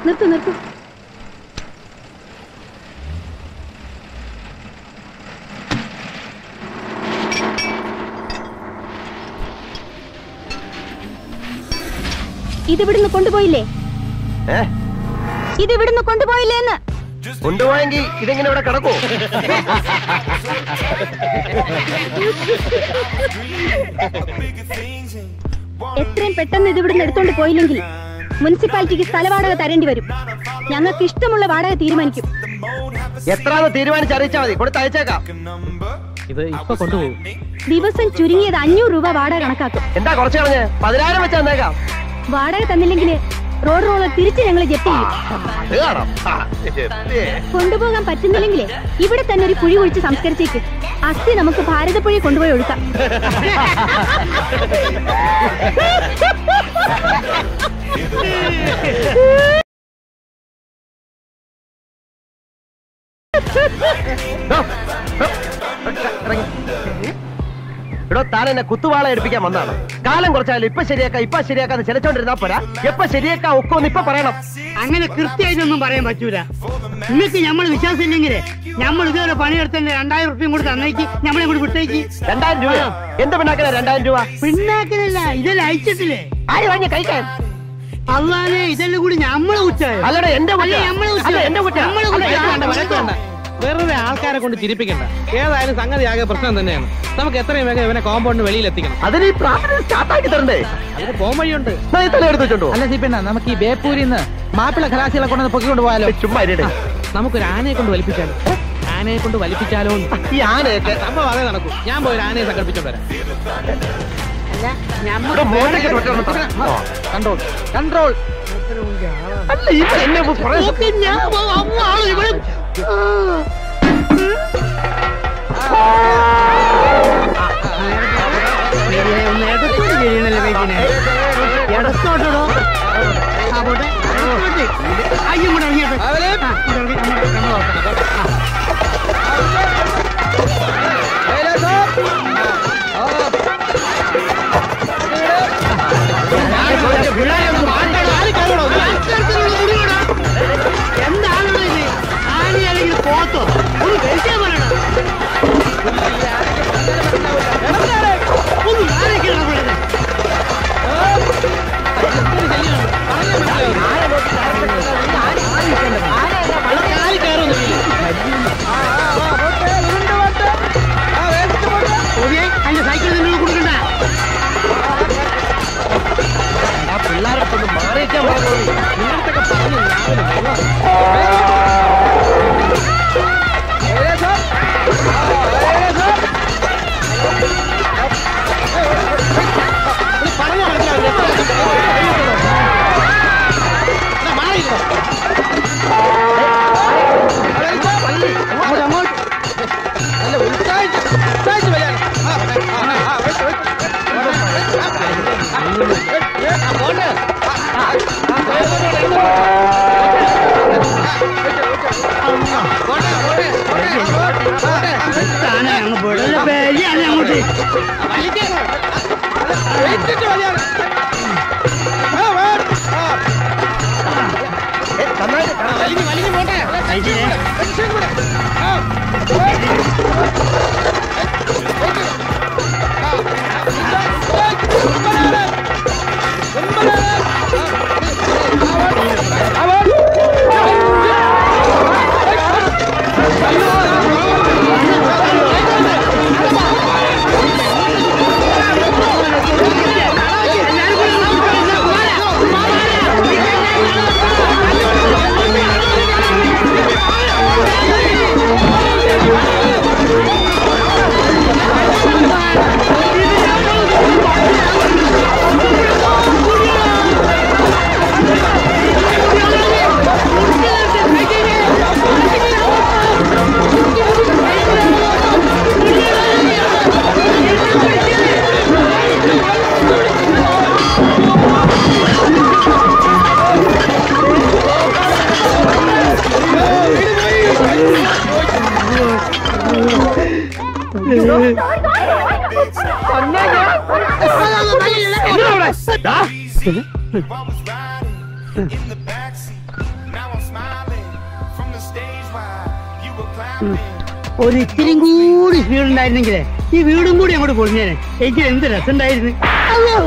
നിർത്തു നിർത്തു ഇതിവിടുന്ന് കൊണ്ടുപോയില്ലേ ഏ ഇതിവിടുന്ന് കൊണ്ടുപോയില്ലേന്ന് കൊണ്ടുപോയെങ്കിൽ ഇതെങ്ങനെ ഇവിടെ കിടക്കൂ എത്രയും പെട്ടെന്ന് ഇത് ഇവിടുന്ന് എടുത്തോണ്ട് പോയില്ലെങ്കിൽ മുനിസിപ്പാലിറ്റിക്ക് സ്ഥലവാടക തരേണ്ടി വരും ഞങ്ങൾക്ക് ഇഷ്ടമുള്ള വാടക തീരുമാനിക്കും എത്രാന്ന് തീരുമാനിച്ച് അറിയിച്ചാൽ മതി കൊടുത്ത് അയച്ചേക്കാം ഇത് ഇപ്പൊ കൊണ്ടുപോകും ദിവസം ചുരുങ്ങിയത് അഞ്ഞൂറ് രൂപ വാടക കണക്കാക്കും എന്താ കുറച്ച് കളഞ്ഞ് പതിനായിരം വെച്ച് തന്നേക്കാം വാടക തന്നില്ലെങ്കിൽ റോഡ് റോളർ തിരിച്ച് ഞങ്ങൾ ജപ്തി ചെയ്യും അത് കാണാം ആ, എത്തേ. കൊണ്ടുപോകാൻ പറ്റുന്നില്ലെങ്കിലേ ഇവിടെ തന്നെ ഒരു കുഴി കുഴിച്ച് സംസ്കരിച്ചേക്ക് അസ്ഥി നമുക്ക് ഭാരതപ്പുഴയിൽ കൊണ്ടുപോയി ഒഴുക്കാം ദോ, ദോ, ഇറങ്ങി. എടോ താൻ എന്നെ കുത്തുവാള എടുപ്പിക്കാൻ വന്നാണ് കാലം കുറച്ചാലും ഇപ്പൊ ശരിയാക്കാം ഇപ്പൊ ശരിയാക്കാന്ന് ചിലച്ചോണ്ടിരുന്നാ പോരാ എപ്പൊ ശരിയാക്കാം ഒക്കെ ഒന്ന് ഇപ്പൊ പറയണം അങ്ങനെ കൃത്യമായിട്ടൊന്നും പറയാൻ പറ്റൂല നിങ്ങൾക്ക് നമ്മൾ വിശ്വാസം ഇല്ലെങ്കിലേ നമ്മൾ ഇതുവരെ പണിയെടുത്തല്ലേ രണ്ടായിരം റുപ്യം കൂടി തന്നേക്ക് നമ്മളെ കൂടി വിട്ടേക്ക് രണ്ടായിരം രൂപ എന്ത് പിണ്ണാക്കല രണ്ടായിരം രൂപ പിന്നാക്കലല്ല ഇതെല്ലാം അയച്ചിട്ടില്ലേ ആര് വാങ്ങി കഴിക്കാൻ അല്ലാതെ ഇതെല്ലാം കൂടി നമ്മളെ കുറ്റായോ അല്ലടാ എന്റെ കുറ്റം. അല്ല, നമ്മളെ കുറ്റം. അല്ല, എന്റെ കുറ്റം. നമ്മളെ അല്ല, കുറ്റം. എനിക്ക് വേണ്ട, വഴക്ക് വേണ്ട. വെറുതെ ആൾക്കാരെ കൊണ്ട് ചിരിപ്പിക്കണ്ട ഏതായാലും സംഗതി ആകെ പ്രശ്നം തന്നെയാണ് നമുക്ക് എത്രയും വേഗം ഇവനെ കോമ്പൗണ്ട് വെളിയിൽ എത്തിക്കണം അതിന് ഈ പ്രാർത്ഥന സ്റ്റാർട്ടാക്കി തരണ്ടേ അതിന് പോകാൻ വഴിയുണ്ട് എന്നാ ഈ തല എടുത്ത് വെച്ചോണ്ടോ അല്ല സിപ്പിണ്ണ നമുക്ക് ഈ ബേപ്പൂരിൽ നിന്ന് മാപ്പിള ഖലാസികളെ കൊണ്ടുവന്ന് പൊക്കിക്കൊണ്ട് പോയാലോ ചുമ്മാ ഇരിടെ. നമുക്കൊരു ആനയെ കൊണ്ട് വലിപ്പിച്ചാലോ ആനയെ കൊണ്ട് വലിപ്പിച്ചാലോ എന്ന്. ഈ ആനയൊക്കെ സംഭവം അതേ നടക്കും ഞാൻ പോയി ഒരു ആനയെ സംഘടിപ്പിച്ചോണ്ട് വരാം ഇവിടെ മോശയ്ക്ക് തൊട്ടൊന്ന് പറ. ആ. കൺട്രോൾ കൺട്രോൾ അല്ല ഇവൻ എന്നെ കുറേ നോക്ക് ഞാൻ പോ- അമ്മ ആള് ഇവിടെ ഒന്ന് ഇടത്തോട്ട് ചെയ്യണല്ലേ ബൈക്കിനെ ഇടത്തോട്ടോ ആ പോട്ടെ ഇടത്തോട്ട്. അയ്യോ കൂടെ ഇറങ്ങിയിട്ട് ആ, ഇറങ്ങി, അങ്ങോട്ട്, അങ്ങോട്ട് നോക്കാം. ആ. എന്താണോ ഇത് ആന അല്ലെങ്കിൽ പോത്തോ ഒന്ന് കഴിക്കാൻ പറയണം ഒന്ന് ആരൊക്കെയാണ് പറയുന്നത് ഓക്കെ അതിന്റെ സൈക്കിൾ നിങ്ങൾ കൊടുക്കണ്ട ആ പിള്ളേരടുത്തൊന്ന് മാറിയിക്കാൻ പറഞ്ഞു നിങ്ങളടുത്തൊക്കെ പറഞ്ഞു രാവിലെ താനെ അങ്ങ് പോയില്ല പേരിയാണ് അങ്ങോട്ട് ഉം. ഒരു ഇത്തിരിയും കൂടി സ്പീഡ് ഉണ്ടായിരുന്നെങ്കിലേ ഈ വീടും കൂടി അങ്ങോട്ട് പൊളിഞ്ഞേനെ എനിക്ക് എന്ത് രസമുണ്ടായിരുന്നു അയ്യോ.